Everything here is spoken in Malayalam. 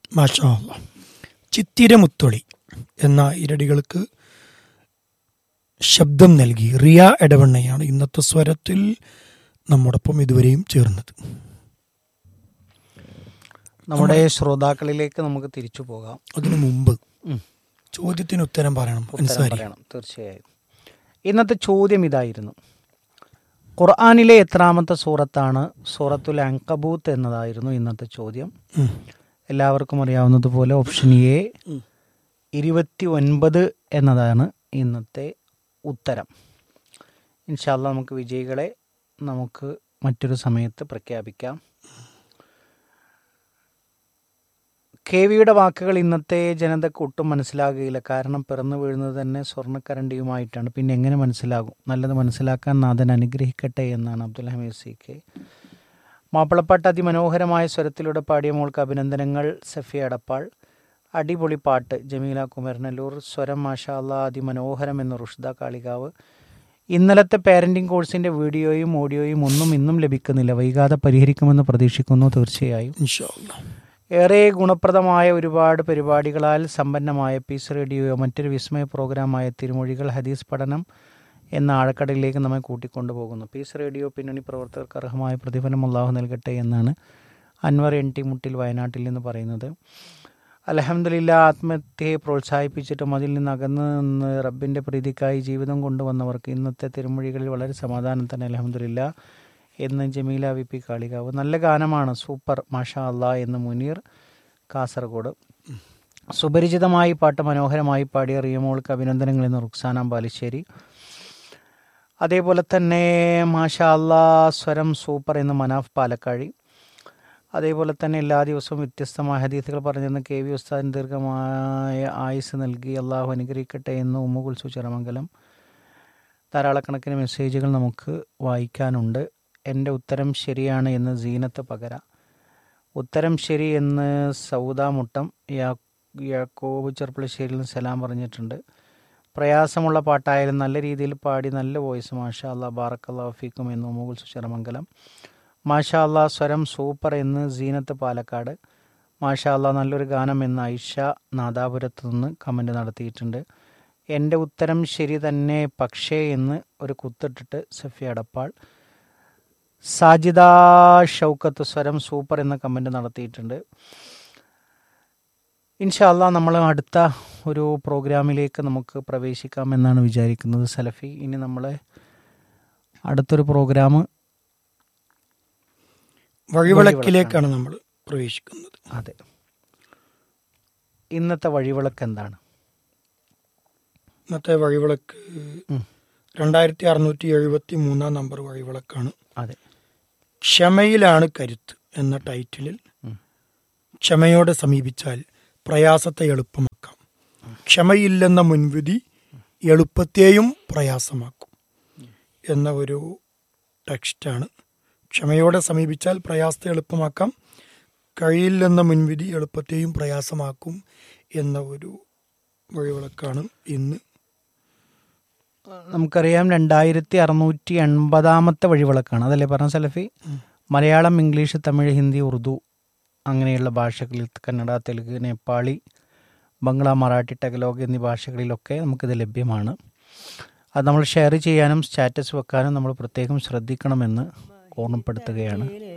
മാഷാ അല്ലാ. ചിത്തിര മുത്തൊളി എന്ന ഇരടികൾക്ക് ശബ്ദം നൽകി റിയ എടവണ്ണയാണ് ഇന്നത്തെ സ്വരത്തിൽ നമ്മോടൊപ്പം ഇതുവരെയും ചേർന്നത് നമ്മുടെ ശ്രോതാക്കളിലേക്ക് നമുക്ക് തിരിച്ചു പോകാം അതിനു മുമ്പ് ഉം. ചോദ്യത്തിന് ഉത്തരം പറയണം ഉത്തരം അൻസാരി പറയണം തീർച്ചയായും ഇന്നത്തെ ചോദ്യം ഇതായിരുന്നു ഖുർആാനിലെ എത്രാമത്തെ സൂറത്താണ് സൂറത്തുൽ അങ്കബൂത്ത് എന്നതായിരുന്നു ഇന്നത്തെ ചോദ്യം ഉം. എല്ലാവർക്കും അറിയാവുന്നതുപോലെ ഓപ്ഷൻ എ ഇരുപത്തി ഒൻപത് എന്നതാണ് ഇന്നത്തെ ഉത്തരം ഇൻഷാല്ല നമുക്ക് വിജയികളെ നമുക്ക് മറ്റൊരു സമയത്ത് പ്രഖ്യാപിക്കാം കെ വിയുടെ വാക്കുകൾ ഇന്നത്തെ ജനതയ്ക്ക് ഒട്ടും മനസ്സിലാകുകയില്ല കാരണം പിറന്നു വീഴുന്നത് തന്നെ സ്വർണ്ണക്കരണ്ടിയുമായിട്ടാണ് പിന്നെ എങ്ങനെ മനസ്സിലാകും നല്ലത് മനസ്സിലാക്കാൻ നാഥൻ അനുഗ്രഹിക്കട്ടെ എന്നാണ് അബ്ദുൽ ഹമീദ് സി കെ മാപ്പിളപ്പാട്ട് അതിമനോഹരമായ സ്വരത്തിലൂടെ പാടിയ മോൾക്ക് അഭിനന്ദനങ്ങൾ സഫിയ അടപ്പാൾ അടിപൊളി പാട്ട് ജമീല കുമരനല്ലൂർ സ്വരം മാഷാ അല്ലാ അതിമനോഹരം എന്ന് റുഷ്ദ കാളികാവ് ഇന്നലത്തെ പാരൻറ്റിംഗ് കോഴ്സിൻ്റെ വീഡിയോയും ഓഡിയോയും ഒന്നും ഇന്നും ലഭിക്കുന്നില്ല വൈകാതെ പരിഹരിക്കുമെന്ന് പ്രതീക്ഷിക്കുന്നു തീർച്ചയായും ഇൻഷാ അല്ലാ. ഏറെ ഗുണപ്രദമായ ഒരുപാട് പരിപാടികളാൽ സമ്പന്നമായ പീസ് റേഡിയോയോ മറ്റൊരു വിസ്മയ പ്രോഗ്രാമായ തിരുമൊഴികൾ ഹദീസ് പഠനം എന്ന ആഴക്കടലിലേക്ക് നമ്മെ കൂട്ടിക്കൊണ്ടുപോകുന്നു പീസ് റേഡിയോ പിന്നണി പ്രവർത്തകർക്ക് അർഹമായ പ്രതിഫലം അള്ളാഹു നൽകട്ടെ എന്നാണ് അൻവർ എൻ ടി മുട്ടിൽ വയനാട്ടിൽ നിന്ന് പറയുന്നത് അലഹമ്മദില്ല ആത്മഹത്യയെ പ്രോത്സാഹിപ്പിച്ചിട്ടും അതിൽ നിന്ന് അകന്നു നിന്ന് റബ്ബിൻ്റെ പ്രീതിക്കായി ജീവിതം കൊണ്ടുവന്നവർക്ക് ഇന്നത്തെ തിരുമൊഴികളിൽ വളരെ സമാധാനം തന്നെ അലഹമ്മദില്ല എന്ന് ജമീല വി പി കാളികാവ് നല്ല ഗാനമാണ് സൂപ്പർ മാഷാ അല്ലാ എന്ന് മുനീർ കാസർഗോഡ് സുപരിചിതമായി പാട്ട് മനോഹരമായി പാടിയ റിയമോൾക്ക് അഭിനന്ദനങ്ങൾ എന്ന് റുക്സാന ബാലുശ്ശേരി അതേപോലെ തന്നെ മാഷാ അല്ലാ സ്വരം സൂപ്പർ എന്ന് മനാഫ് പാലക്കാഴി അതേപോലെ തന്നെ എല്ലാ ദിവസവും വ്യത്യസ്തമായ ഹദീസുകൾ പറഞ്ഞെന്ന് കെ വി ഉസ്താദിന് ദീർഘമായ ആയുസ് നൽകി അള്ളാഹു അനുഗ്രഹിക്കട്ടെ എന്ന് ഉമ്മുകുൽസു ചിറമംഗലം ധാരാളക്കണക്കിന് മെസ്സേജുകൾ നമുക്ക് വായിക്കാനുണ്ട് എൻ്റെ ഉത്തരം ശരിയാണ് എന്ന് സീനത്ത് പകര ഉത്തരം ശരി എന്ന് സൗദ മുട്ടം യാ യാക്കോബ് ചെർപ്പളശ്ശേരിയിൽ നിന്ന് സലാം പറഞ്ഞിട്ടുണ്ട് പ്രയാസമുള്ള പാട്ടായാലും നല്ല രീതിയിൽ പാടി നല്ല വോയിസ് മാഷാ അല്ലാ ബാറക്കല്ലാ ഫീക്കും എന്ന് ഉമ്മുകുൽ സുശരമംഗലം മാഷാ അല്ലാ സ്വരം സൂപ്പർ എന്ന് സീനത്ത് പാലക്കാട് മാഷാ അല്ലാ നല്ലൊരു ഗാനം എന്ന് ഐഷ നാദാപുരത്ത് നിന്ന് കമൻറ്റ് നടത്തിയിട്ടുണ്ട് എൻ്റെ ഉത്തരം ശരി തന്നെ പക്ഷേ എന്ന് ഒരു കുത്തിട്ടിട്ട് സഫി അടപ്പാൾ സാജിദ ഷൗക്കത്ത് സ്വരം സൂപ്പർ എന്ന കമൻറ്റ് നടത്തിയിട്ടുണ്ട് ഇൻഷാല്ല നമ്മൾ അടുത്ത ഒരു പ്രോഗ്രാമിലേക്ക് നമുക്ക് പ്രവേശിക്കാമെന്നാണ് വിചാരിക്കുന്നത് സലഫി ഇനി നമ്മൾ അടുത്തൊരു പ്രോഗ്രാം വഴിവിളക്കിലേക്കാണ് നമ്മൾ പ്രവേശിക്കുന്നത് അതെ ഇന്നത്തെ വഴിവിളക്ക് എന്താണ് ഇന്നത്തെ വഴിവിളക്ക് ഉം. രണ്ടായിരത്തി അറുന്നൂറ്റി എഴുപത്തി മൂന്നാം നമ്പർ വഴിവിളക്കാണ് അതെ ക്ഷമയിലാണ് കരുത്ത് എന്ന ടൈറ്റിലിൽ ഉം. ക്ഷമയോടെ സമീപിച്ചാൽ പ്രയാസത്തെ എളുപ്പമാക്കാം ക്ഷമയില്ലെന്ന മുൻവിധി എളുപ്പത്തെയും പ്രയാസമാക്കും എന്ന ഒരു ടെക്സ്റ്റാണ് ക്ഷമയോടെ സമീപിച്ചാൽ പ്രയാസത്തെ എളുപ്പമാക്കാം കഴിയില്ലെന്ന മുൻവിധി എളുപ്പത്തെയും പ്രയാസമാക്കും എന്ന ഒരു വഴിവിളക്കാണ് ഇന്ന് നമുക്കറിയാം രണ്ടായിരത്തി അറുന്നൂറ്റി എൺപതാമത്തെ വഴിവിളക്കാണ് അതല്ലേ പറഞ്ഞ സലഫി മലയാളം ഇംഗ്ലീഷ് തമിഴ് ഹിന്ദി ഉറുദു അങ്ങനെയുള്ള ഭാഷകളിൽ കന്നഡ തെലുങ്ക് നേപ്പാളി ബംഗ്ല മറാഠി ടഗലോഗ് എന്നീ ഭാഷകളിലൊക്കെ നമുക്കിത് ലഭ്യമാണ് അത് നമ്മൾ ഷെയർ ചെയ്യാനും സ്റ്റാറ്റസ് വെക്കാനും നമ്മൾ പ്രത്യേകം ശ്രദ്ധിക്കണമെന്ന് ഓർമ്മപ്പെടുത്തുകയാണ്